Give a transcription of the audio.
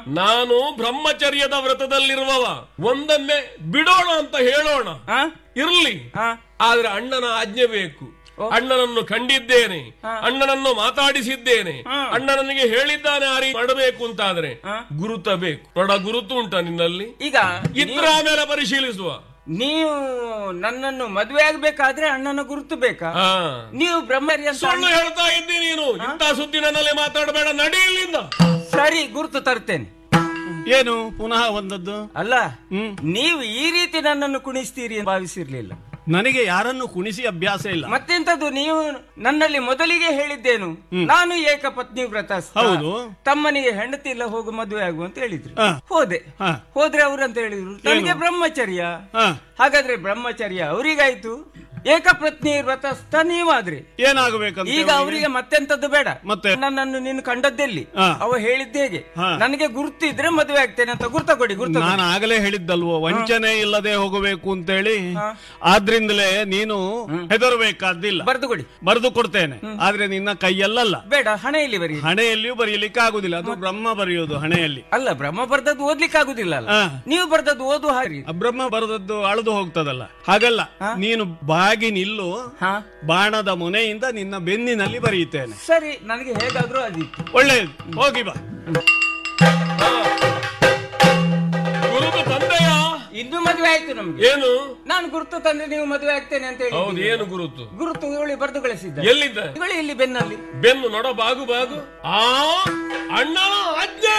ನಾನು ಬ್ರಹ್ಮಚರ್ಯದ ವ್ರತದಲ್ಲಿರುವವ ಒಂದನ್ನೇ ಬಿಡೋಣ ಅಂತ ಹೇಳೋಣ ಆ? ಇರ್ಲಿ ಆ? ಆದ್ರೆ ಅಣ್ಣನ ಆಜ್ಞೆ ಬೇಕು ಅಣ್ಣನನ್ನು ಕಂಡಿದ್ದೇನೆ ಅಣ್ಣನನ್ನು ಮಾತಾಡಿಸಿದ್ದೇನೆ ಅಣ್ಣನನಿಗೆ ಹೇಳಿದ್ದಾನೆ ಆ ರೀತಿ ಮಾಡಬೇಕು ಅಂತಾದ್ರೆ ಗುರುತ ಬೇಕು ನೋಡ ಗುರುತು ಉಂಟ ನಿನ್ನಲ್ಲಿ ಈಗ ಇದ್ರ ಆಮೇಲೆ ಪರಿಶೀಲಿಸುವ ನೀವು ನನ್ನನ್ನು ಮದುವೆ ಆಗ್ಬೇಕಾದ್ರೆ ಅಣ್ಣನ ಗುರುತು ಬೇಕಾ ಹಾ ನೀವು ಬ್ರಹ್ಮರಿ ಅಂತ ಸುಳ್ಳು ಹೇಳ್ತಾ ಇದ್ದೀನಿ ನೀನು ಇಂಥ ಸುದ್ದಿ ನನ್ನಲ್ಲಿ ಮಾತಾಡಬೇಡ ನಡಿ ಇಲ್ಲಿಂದ ಸರಿ ಗುರುತು ತರ್ತೇನೆ ಏನು ಪುನಃ ಒಂದದ್ದು ಅಲ್ಲ ಹ್ಮ್. ನೀವು ಈ ರೀತಿ ನನ್ನನ್ನು ಕುಣಿಸ್ತೀರಿ ಅಂತ ಭಾವಿಸಿರ್ಲಿಲ್ಲ ನನಗೆ ಯಾರನ್ನು ಕುಣಿಸಿ ಅಭ್ಯಾಸ ಇಲ್ಲ ಮತ್ತೆಂತದ್ದು ನೀವು ನನ್ನಲ್ಲಿ ಮೊದಲಿಗೆ ಹೇಳಿದ್ದೇನು ನಾನು ಏಕಪತ್ನಿ ವ್ರತ ಹೌದು. ತಮ್ಮನಿಗೆ ಹೆಂಡತಿ ಇಲ್ಲ ಹೋಗು ಮದುವೆ ಆಗು ಅಂತ ಹೇಳಿದ್ರು ಹಾ. ಹೋದೆ ಹಾ. ಹೋದ್ರೆ ಅವ್ರಂತ ಹೇಳಿದ್ರು ನನಗೆ ಬ್ರಹ್ಮಚರ್ಯ ಹಾ ಹಾಗಾದ್ರೆ ಬ್ರಹ್ಮಚರ್ಯ ಅವರಿಗಾಯ್ತು ಏಕಪತ್ನಿ ವ್ರತಸ್ಥ ನೀವಾದ್ರಿ ಏನಾಗಬೇಕಂತ ಈಗ ಅವರಿಗೆ ಮತ್ತೆಂತದ್ದು ಬೇಡ ಮತ್ತೆ? ನನ್ನನ್ನು ನೀನು ಕಂಡದ್ದೆಲ್ಲಿ ಹಾ. ಅವ ಹೇಳಿದ್ದ ಹೇಗೆ ಹಾ. ನನಗೆ ಗುರುತು ಇದ್ರೆ ಮದುವೆ ಆಗ್ತೇನೆ ಅಂತ ಗುರ್ತ ಕೊಡಿ ಗುರ್ತ ನಾನು ಆಗಲೇ ಹೇಳಿದ್ದಲ್ವೋ ವಂಚನೆ ಇಲ್ಲದೆ ಹೋಗಬೇಕು ಅಂತೇಳಿ ಆದ್ರಿಂದಲೇ ನೀನು ಹೆದರಬೇಕಾದ್ದಿಲ್ಲ ಬರೆದು ಕೊಡಿ ಬರೆದು ಕೊಡ್ತೇನೆ ಆದ್ರೆ ನಿನ್ನ ಕೈಯಲ್ಲಲ್ಲ ಬೇಡ ಹಣೆಯಲ್ಲಿ ಬರಿ ಹಣೆಯಲ್ಲಿಯೂ ಬರೆಯಲಿಕ್ಕೆ ಆಗುದಿಲ್ಲ ಅದು ಬ್ರಹ್ಮ ಬರೆಯೋದು ಹಣೆಯಲ್ಲಿ ಅಲ್ಲ ಬ್ರಹ್ಮ ಬರ್ದದ್ದು ಓದ್ಲಿಕ್ಕೆ ಆಗುದಿಲ್ಲ ಅಲ್ಲ ಹಾ. ನೀವು ಬರ್ದದ್ದು ಓದು ಹಾರಿ ಆ ಬ್ರಹ್ಮ ಬರೆದದ್ದು ಅಳದು ಹೋಗ್ತದಲ್ಲ ಹಾಗಲ್ಲ ನೀನು ಬಾಗಿ ನಿಲ್ಲು ಹಾ ಬಾಣದ ಮುನೆಯಿಂದ ನಿನ್ನ ಬೆನ್ನಿನಲ್ಲಿ ಬರೆಯುತ್ತೇನೆ ಸರಿ ನನಗೆ ಹೇಗಾದ್ರೂ ಅದಿತ್ತು ಒಳ್ಳೆಯದು ಹೋಗಿ ಬಾ ಗುರುತು ತಂದೆಯ ಇನ್ನು ಮದುವೆ ಆಯ್ತು ನಮ್ಗೆ ಏನು ನಾನು ಗುರುತು ತಂದ್ರೆ ನೀವು ಮದುವೆ ಆಗ್ತೇನೆ ಅಂತ ಹೇಳಿ ಹೌದು ಏನು ಗುರುತು ಗುರುತು ಇವಳಿ ಬರೆದು ಕಳಿಸಿದ್ದ ಎಲ್ಲಿದ್ದ ಇವಳಿ ಇಲ್ಲಿ ಬೆನ್ನಲ್ಲಿ ಬೆನ್ನು ನೊಡ ಬಾಗು ಬಾಗು ಆ ಅಣ್ಣ ಅಜ್ಜ